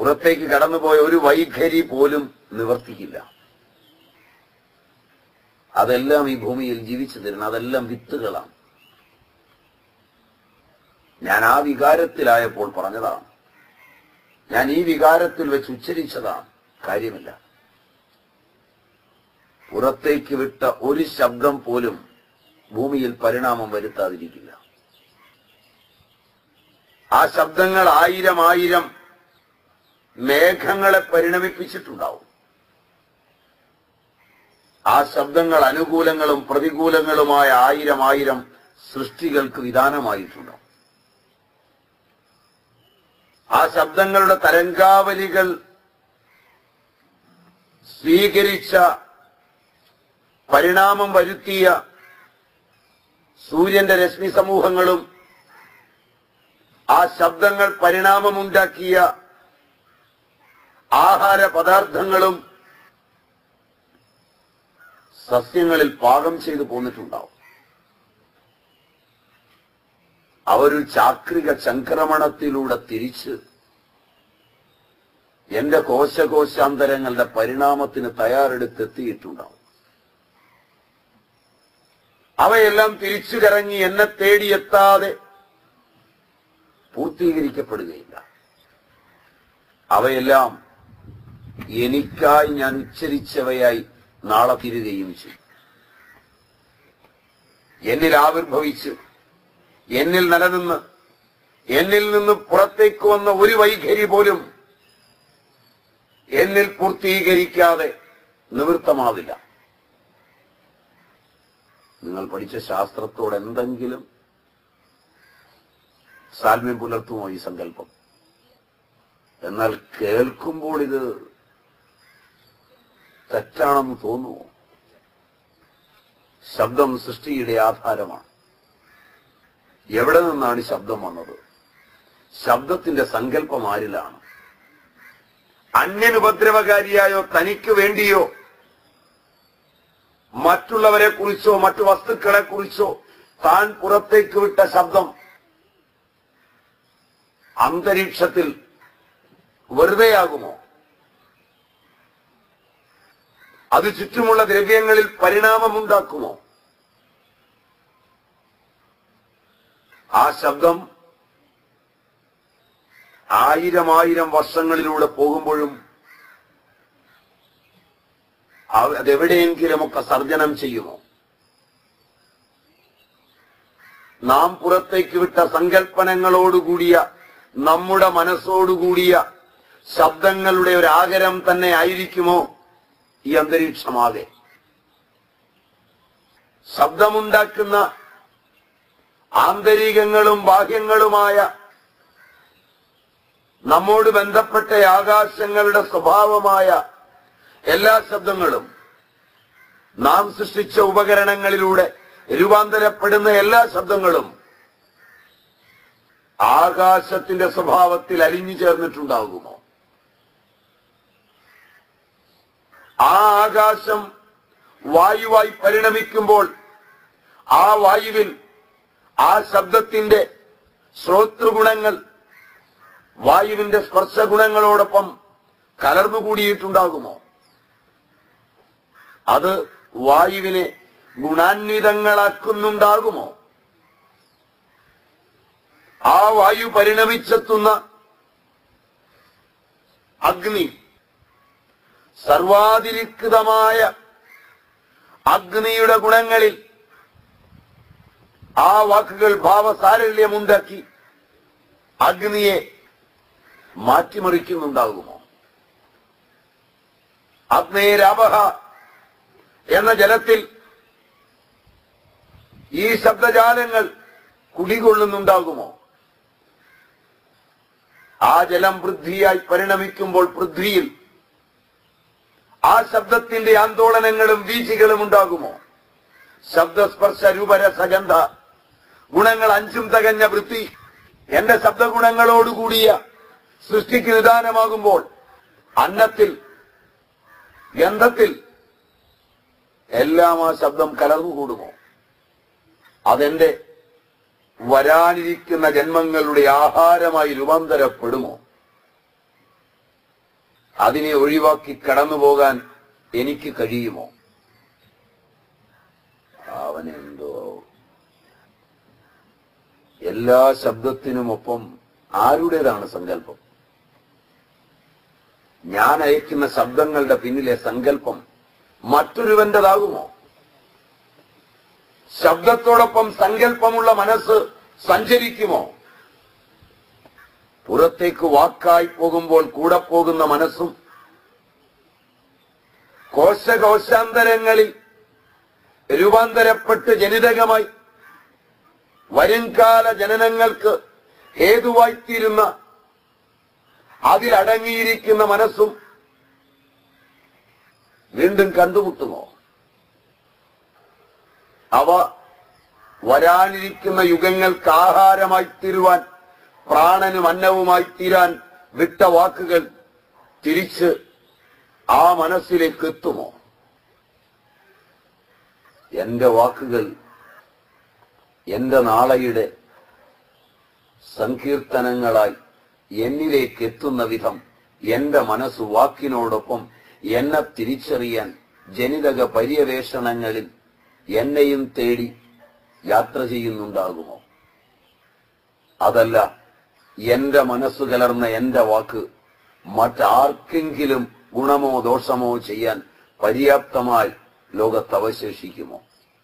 പുറത്തേക്ക് കടന്നുപോയ ഒരു വൈഖരി പോലും നിവർത്തിക്കില്ല അതെല്ലാം ഈ ഭൂമിയിൽ ജീവിച്ചു തരുന്ന അതെല്ലാം വിത്തുകളാണ് ഞാൻ ആ വികാരത്തിലായപ്പോൾ പറഞ്ഞതാണ് ഞാൻ ഈ വികാരത്തിൽ വെച്ച് ഉച്ചരിച്ചതാണ് കാര്യമില്ല പുറത്തേക്ക് വിട്ട ഒരു ശബ്ദം പോലും ഭൂമിയിൽ പരിണാമം വരുത്താതിരിക്കില്ല ആ ശബ്ദങ്ങൾ ആയിരം ആയിരം മേഘങ്ങളെ പരിണമിപ്പിച്ചിട്ടുണ്ടാവും ആ ശബ്ദങ്ങൾ അനുകൂലങ്ങളും പ്രതികൂലങ്ങളുമായ ആയിരം ആയിരം സൃഷ്ടികൾക്ക് വിധാനമായിട്ടുണ്ടാവും ആ ശബ്ദങ്ങളുടെ തരംഗാവലികൾ സ്വീകരിച്ച പരിണാമം വരുത്തിയ സൂര്യന്റെ രശ്മി സമൂഹങ്ങളും ആ ശബ്ദങ്ങൾ പരിണാമമുണ്ടാക്കിയ ആഹാര പദാർത്ഥങ്ങളും സസ്യങ്ങളിൽ പാകം ചെയ്തു പോന്നിട്ടുണ്ടാവും അവരൊരു ചാക്രിക ചംക്രമണത്തിലൂടെ തിരിച്ച് എന്റെ കോശകോശാന്തരങ്ങളുടെ പരിണാമത്തിന് തയ്യാറെടുത്തെത്തിയിട്ടുണ്ടാവും അവയെല്ലാം തിരിച്ചു കറങ്ങി എന്നെ തേടിയെത്താതെ പൂർത്തീകരിക്കപ്പെടുകയില്ല അവയെല്ലാം എനിക്കായി ഞാൻ ഉച്ചരിച്ചവയായി നാളെ തീരുകയും ചെയ്യും എന്നിൽ ആവിർഭവിച്ച് എന്നിൽ നിലനിന്ന് എന്നിൽ നിന്ന് പുറത്തേക്ക് വന്ന ഒരു വൈഖരി പോലും എന്നിൽ പൂർത്തീകരിക്കാതെ നിവൃത്തമാവില്ല നിങ്ങൾ പഠിച്ച ശാസ്ത്രത്തോട് എന്തെങ്കിലും സാൽമ്യം പുലർത്തുമോ ഈ സങ്കല്പം എന്നാൽ കേൾക്കുമ്പോൾ ഇത് തെറ്റാണെന്ന് തോന്നുമോ ശബ്ദം സൃഷ്ടിയുടെ ആധാരമാണ് എവിടെ നിന്നാണ് ഈ ശബ്ദം വന്നത് ശബ്ദത്തിന്റെ സങ്കല്പം ആരിലാണ് അന്യനുപദ്രവകാരിയായോ തനിക്ക് വേണ്ടിയോ മറ്റുള്ളവരെ കുറിച്ചോ മറ്റു വസ്തുക്കളെ കുറിച്ചോ താൻ പുറത്തേക്ക് വിട്ട ശബ്ദം അന്തരീക്ഷത്തിൽ വെറുതെയാകുമോ അത് ചുറ്റുമുള്ള ദ്രവ്യങ്ങളിൽ പരിണാമമുണ്ടാക്കുമോ ആ ശബ്ദം ആയിരം ആയിരം വർഷങ്ങളിലൂടെ പോകുമ്പോഴും അവ- അതെവിടെയെങ്കിലുമൊക്കെ സർജനം ചെയ്യുമോ നാം പുറത്തേക്ക് വിട്ട സങ്കല്പനങ്ങളോടുകൂടിയ നമ്മുടെ മനസ്സോടുകൂടിയ ശബ്ദങ്ങളുടെ ഒരു ആകരം തന്നെ ആയിരിക്കുമോ ഈ അന്തരീക്ഷമാകെ ശബ്ദമുണ്ടാക്കുന്ന ആന്തരികങ്ങളും ബാഹ്യങ്ങളുമായ നമ്മോട് ബന്ധപ്പെട്ട ആകാശങ്ങളുടെ സ്വഭാവമായ എല്ലാ ശബ്ദങ്ങളും നാം സൃഷ്ടിച്ച ഉപകരണങ്ങളിലൂടെ രൂപാന്തരപ്പെടുന്ന എല്ലാ ശബ്ദങ്ങളും ആകാശത്തിന്റെ സ്വഭാവത്തിൽ അലിഞ്ഞു ചേർന്നിട്ടുണ്ടാകുമോ ആ ആകാശം വായുവായി പരിണമിക്കുമ്പോൾ ആ വായുവിൽ ആ ശബ്ദത്തിന്റെ ശ്രോതൃഗുണങ്ങൾ വായുവിന്റെ സ്പർശഗുണങ്ങളോടൊപ്പം കലർന്നുകൂടിയിട്ടുണ്ടാകുമോ അത് വായുവിനെ ഗുണാന്വിതങ്ങളാക്കുന്നുണ്ടാകുമോ ആ വായു പരിണമിച്ചെത്തുന്ന അഗ്നി സർവാതിരിക്തമായ അഗ്നിയുടെ ഗുണങ്ങളിൽ ആ വാക്കുകൾ ഭാവസാരല്യമുണ്ടാക്കി അഗ്നിയെ മാറ്റിമറിക്കുന്നുണ്ടാകുമോ അഗ്നേരാപഹ എന്ന ജലത്തിൽ ഈ ശബ്ദജാലങ്ങൾ കുടികൊള്ളുന്നുണ്ടാകുമോ ആ ജലം പൃഥ്വിയായി പരിണമിക്കുമ്പോൾ പൃഥ്വിയിൽ ആ ശബ്ദത്തിന്റെ ആന്തോളനങ്ങളും വീഴ്ചകളും ഉണ്ടാകുമോ ശബ്ദസ്പർശ രൂപരസഗന്ധ ഗുണങ്ങൾ അഞ്ചും തികഞ്ഞ വൃത്തി എന്റെ ശബ്ദഗുണങ്ങളോടുകൂടിയ സൃഷ്ടിക്ക് നിദാനമാകുമ്പോൾ അന്നത്തിൽ ഗന്ധത്തിൽ എല്ലാം ആ ശബ്ദം കലർന്നുകൂടുമോ അതെന്റെ വരാനിരിക്കുന്ന ജന്മങ്ങളുടെ ആഹാരമായി രൂപാന്തരപ്പെടുമോ അതിനെ ഒഴിവാക്കി കടന്നു പോകാൻ എനിക്ക് കഴിയുമോ അവനെന്തോ എല്ലാ ശബ്ദത്തിനുമൊപ്പം ആരുടേതാണ് സങ്കല്പം ഞാൻ അയക്കുന്ന ശബ്ദങ്ങളുടെ പിന്നിലെ സങ്കല്പം മറ്റൊരുവന്റേതാകുമോ ശബ്ദത്തോടൊപ്പം സങ്കല്പമുള്ള മനസ്സ് സഞ്ചരിക്കുമോ പുറത്തേക്ക് വാക്കായി പോകുമ്പോൾ കൂടെ പോകുന്ന മനസ്സും കോശകോശാന്തരങ്ങളിൽ രൂപാന്തരപ്പെട്ട് ജനിതകമായി വരുംകാല ജനനങ്ങൾക്ക് ഹേതുവായിത്തീരുന്ന അതിലടങ്ങിയിരിക്കുന്ന മനസ്സും വീണ്ടും കണ്ടുമുട്ടുമോ അവ വരാനിരിക്കുന്ന യുഗങ്ങൾക്ക് ആഹാരമായി തീരുവാൻ പ്രാണനും അന്നവുമായി തീരാൻ വിട്ട വാക്കുകൾ തിരിച്ച് ആ മനസ്സിലേക്ക് എത്തുമോ എന്റെ വാക്കുകൾ എന്റെ നാളെയുടെ സങ്കീർത്തനങ്ങളായി എന്നിലേക്ക് എത്തുന്ന വിധം എന്റെ മനസ്സ് വാക്കിനോടൊപ്പം എന്നെ തിരിച്ചറിയാൻ ജനിതക പര്യവേഷണങ്ങളിൽ എന്നെയും തേടി യാത്ര ചെയ്യുന്നുണ്ടാകുമോ അതല്ല എന്റെ മനസ്സ് കലർന്ന എന്റെ വാക്ക് മറ്റാർക്കെങ്കിലും ഗുണമോ ദോഷമോ ചെയ്യാൻ പര്യാപ്തമായി ലോകത്ത് അവശേഷിക്കുമോ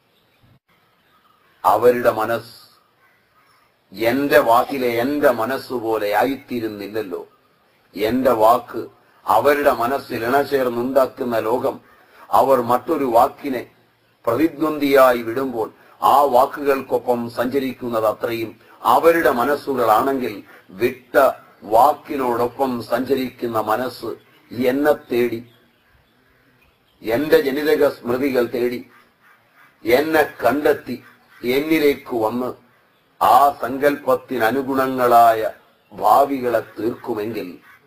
അവരുടെ മനസ്സ് എന്റെ വാക്കിലെ എന്റെ മനസ്സുപോലെ ആയിത്തീരുന്നില്ലല്ലോ എന്റെ വാക്ക് അവരുടെ മനസ്സിൽ ഇണചേർന്നുണ്ടാക്കുന്ന ലോകം അവർ മറ്റൊരു വാക്കിനെ പ്രതിദ്വന്ദിയായി വിടുമ്പോൾ ആ വാക്കുകൾക്കൊപ്പം സഞ്ചരിക്കുന്നത് അത്രയും അവരുടെ മനസ്സുകളാണെങ്കിൽ വിട്ട വാക്കിനോടൊപ്പം സഞ്ചരിക്കുന്ന മനസ്സ് എന്നെ തേടി എന്റെ ജനിതക സ്മൃതികൾ തേടി എന്നെ കണ്ടെത്തി എന്നിലേക്ക് വന്ന് ആ സങ്കല്പത്തിനനുഗുണങ്ങളായ ഭാവികളെ തീർക്കുമെങ്കിൽ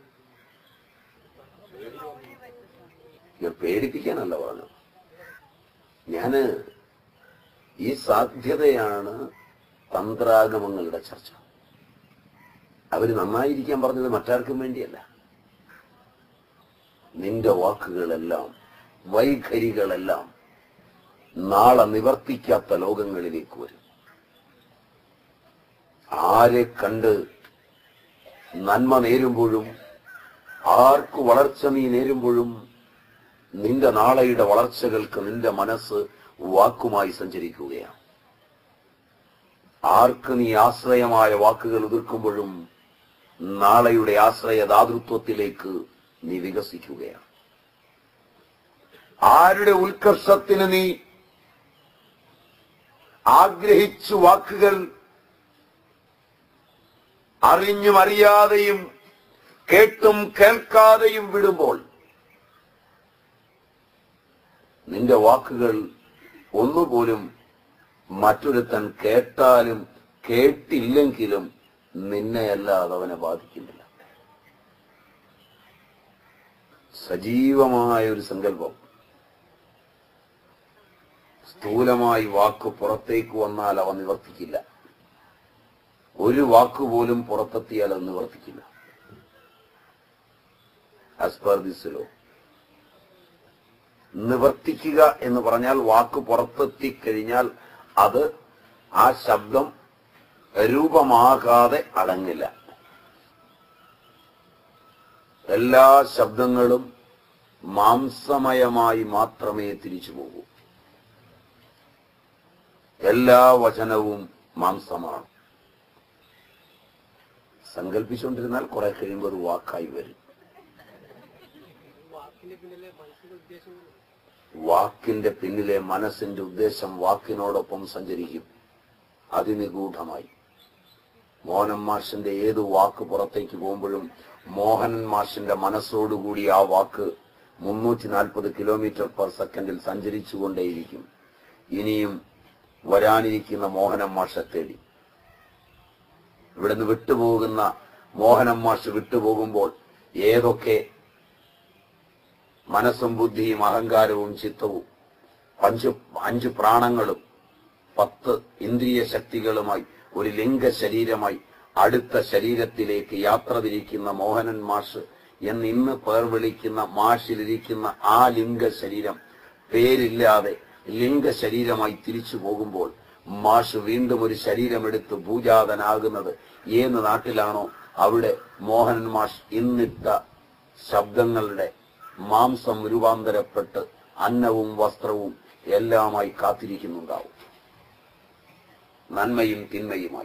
ഇത് പേടിപ്പിക്കാനല്ല പറഞ്ഞു ഞാന് ഈ സാധ്യതയാണ് തന്ത്രാഗമങ്ങളുടെ ചർച്ച അവര് നന്നായിരിക്കാൻ പറഞ്ഞത് മറ്റാർക്കും വേണ്ടിയല്ല നിന്റെ വാക്കുകളെല്ലാം വൈഖരികളെല്ലാം നാളെ നിവർത്തിക്കാത്ത ലോകങ്ങളിലേക്ക് വരും ആരെ കണ്ട് നന്മ നേരുമ്പോഴും ആർക്ക് വളർച്ച നീ നേരുമ്പോഴും നിന്റെ നാളെയുടെ വളർച്ചകൾക്ക് നിന്റെ മനസ്സ് വാക്കുമായി സഞ്ചരിക്കുകയാണ് ആർക്ക് നീ ആശ്രയമായ വാക്കുകൾ ഉതിർക്കുമ്പോഴും നാളെയുടെ ആശ്രയ ദാതൃത്വത്തിലേക്ക് നീ വികസിക്കുകയാണ് ആരുടെ ഉത്കർഷത്തിന് നീ ആഗ്രഹിച്ചു വാക്കുകൾ അറിഞ്ഞും അറിയാതെയും കേട്ടും കേൾക്കാതെയും വിടുമ്പോൾ നിന്റെ വാക്കുകൾ ഒന്നുപോലും മറ്റൊരുത്തൻ കേട്ടാലും കേട്ടില്ലെങ്കിലും നിന്നെ അല്ലാതെ അവനെ ബാധിക്കുന്നില്ല സജീവമായ ഒരു സങ്കല്പം സ്ഥൂലമായി വാക്ക് പുറത്തേക്ക് വന്നാൽ അവ നിവർത്തിക്കില്ല ഒരു വാക്കുപോലും പുറത്തെത്തിയാൽ അത് നിവർത്തിക്കില്ല ആസ് പെർ ദിസ് ലോ നിവർത്തിക്കുക എന്ന് പറഞ്ഞാൽ വാക്ക് പുറത്തെത്തിക്കഴിഞ്ഞാൽ അത് ആ ശബ്ദം രൂപമാകാതെ അടങ്ങില്ല എല്ലാ ശബ്ദങ്ങളും മാംസമയമായി മാത്രമേ തിരിച്ചു പോകൂ എല്ലാ വചനവും മാംസമാണ് സങ്കല്പിച്ചുകൊണ്ടിരുന്നാൽ കുറെ കഴിയുമ്പോൾ ഒരു വാക്കായി വരും വാക്കിന്റെ പിന്നിലെ മനസ്സിന്റെ ഉദ്ദേശം വാക്കിനോടൊപ്പം സഞ്ചരിക്കും അതിനിഗൂഢമായി മോഹനൻ മാഷിന്റെ ഏത് വാക്ക് പുറത്തേക്ക് പോകുമ്പോഴും മോഹനൻ മാഷിന്റെ മനസ്സോടുകൂടി ആ വാക്ക് മുന്നൂറ്റി നാൽപ്പത് കിലോമീറ്റർ പെർ സെക്കൻഡിൽ സഞ്ചരിച്ചുകൊണ്ടേയിരിക്കും ഇനിയും വരാനിരിക്കുന്ന മോഹനൻ മാഷെ തേടി ഇവിടുന്ന് വിട്ടുപോകുന്ന മോഹനൻ മാഷ് വിട്ടുപോകുമ്പോൾ ഏതൊക്കെ മനസ്സും ബുദ്ധിയും അഹങ്കാരവും ചിത്തവും അഞ്ച് അഞ്ച് പ്രാണങ്ങളും പത്ത് ഇന്ദ്രിയ ശക്തികളുമായി ഒരു ലിംഗ ശരീരമായി അടുത്ത ശരീരത്തിലേക്ക് യാത്ര തിരിക്കുന്ന മോഹനൻ മാഷ് എന്ന് ഇന്ന് പേർ വിളിക്കുന്ന മാഷിലിരിക്കുന്ന ആ ലിംഗ ശരീരം പേരില്ലാതെ ലിംഗ ശരീരമായി തിരിച്ചു പോകുമ്പോൾ മാഷ് വീണ്ടും ഒരു ശരീരമെടുത്ത് ഭൂജാതനാകുന്നത് ഏത് നാട്ടിലാണോ അവിടെ മോഹനൻ മാഷ് ഇന്നിട്ട ശബ്ദങ്ങളുടെ മാംസം രൂപാന്തരപ്പെട്ട് അന്നവും വസ്ത്രവും എല്ലാമായി കാത്തിരിക്കുന്നുണ്ടാവും നന്മയും തിന്മയുമായി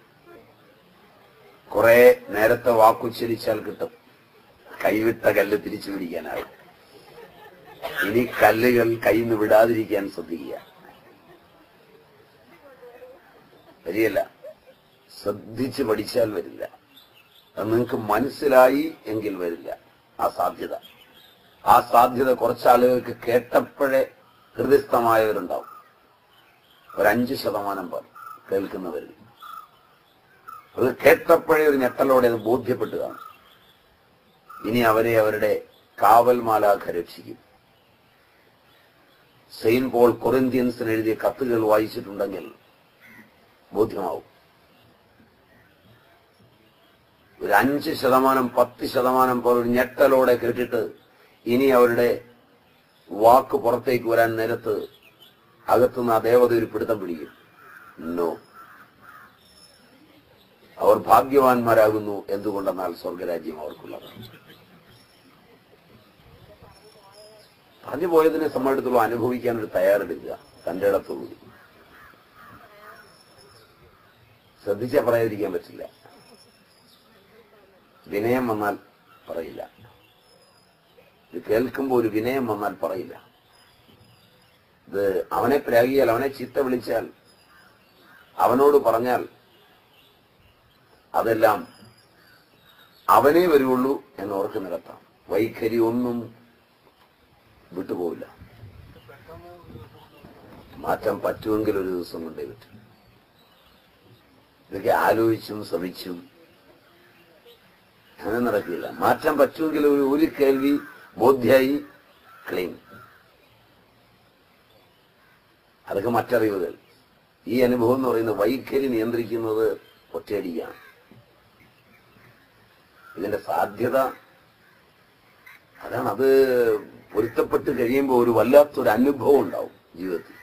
കുറെ നേരത്തെ വാക്കുച്ചരിച്ചാൽ കിട്ടും കൈവിട്ട കല്ല് തിരിച്ചു പിടിക്കാനാവും ഇനി കല്ലുകൾ കയ്യിൽ നിന്ന് വിടാതിരിക്കാൻ ശ്രദ്ധിക്കുക വരികയല്ല ശ്രദ്ധിച്ച് പഠിച്ചാൽ വരില്ല അത് നിങ്ങൾക്ക് മനസ്സിലായി എങ്കിൽ വരില്ല ആ സാധ്യത ആ സാധ്യത കുറച്ചാളുകൾക്ക് കേട്ടപ്പോഴേ ഹൃദയസ്ഥമായവരുണ്ടാവും ഒരു അഞ്ച് ശതമാനം പേർ കേൾക്കുന്നവരിൽ അത് കേട്ടപ്പോഴേ ഒരു ഞെട്ടലോടെ അത് ബോധ്യപ്പെട്ടു കാണും ഇനി അവരെ അവരുടെ കാവൽ മാലാഖ രക്ഷിക്കും സെയിൻ പോൾ കൊറിന്ത്യൻസിന് എഴുതിയ കത്തുകൾ വായിച്ചിട്ടുണ്ടെങ്കിൽ ബോധ്യമാവും ഒരു അഞ്ച് ശതമാനം പത്ത് ശതമാനം പേർ ഒരു ഞെട്ടലോടെ കേട്ടിട്ട് ഇനി അവരുടെ വാക്ക് പുറത്തേക്ക് വരാൻ നേരത്ത് അകത്തുനിന്ന് ആ ദേവത ഒരു പിടുത്തം പിടിക്കും നോ അവർ ഭാഗ്യവാന്മാരാകുന്നു എന്തുകൊണ്ടെന്നാൽ സ്വർഗരാജ്യം അവർക്കുള്ളതാണ് പറഞ്ഞു പോയതിനെ സംബന്ധിച്ചിടത്തോളം അനുഭവിക്കാൻ ഒരു തയ്യാറെടുക്കുക തന്റെ ഇടത്തോടുകൂടി ശ്രദ്ധിച്ചാൽ പറയാതിരിക്കാൻ പറ്റില്ല വിനയം വന്നാൽ പറയില്ല ഇത് കേൾക്കുമ്പോൾ ഒരു വിനയം വന്നാൽ പറയില്ല ഇത് അവനെ പ്രാഗിയാൽ അവനെ ചീത്ത വിളിച്ചാൽ അവനോട് പറഞ്ഞാൽ അതെല്ലാം അവനേ വരുള്ളൂ എന്ന് ഓർക്ക് നിരത്താം വൈഖരി ഒന്നും വിട്ടുപോവില്ല മാറ്റാൻ പറ്റുമെങ്കിൽ ഒരു ദിവസം കൊണ്ടേ പറ്റും ഇതൊക്കെ ആലോചിച്ചും ശ്രമിച്ചും അങ്ങനെ നടക്കില്ല മാറ്റാൻ പറ്റുമെങ്കിൽ ഒരു ഒരു കേൾവി ബോധ്യായി ക്ലീൻ അതൊക്കെ മറ്ററിവുകൾ ഈ അനുഭവം എന്ന് പറയുന്നത് വൈഖരി നിയന്ത്രിക്കുന്നത് ഒറ്റയടിയാണ് ഇതിന്റെ സാധ്യത അതാണ് അത് പൊരുത്തപ്പെട്ട് കഴിയുമ്പോൾ ഒരു വല്ലാത്തൊരു അനുഭവം ഉണ്ടാവും ജീവിതത്തിൽ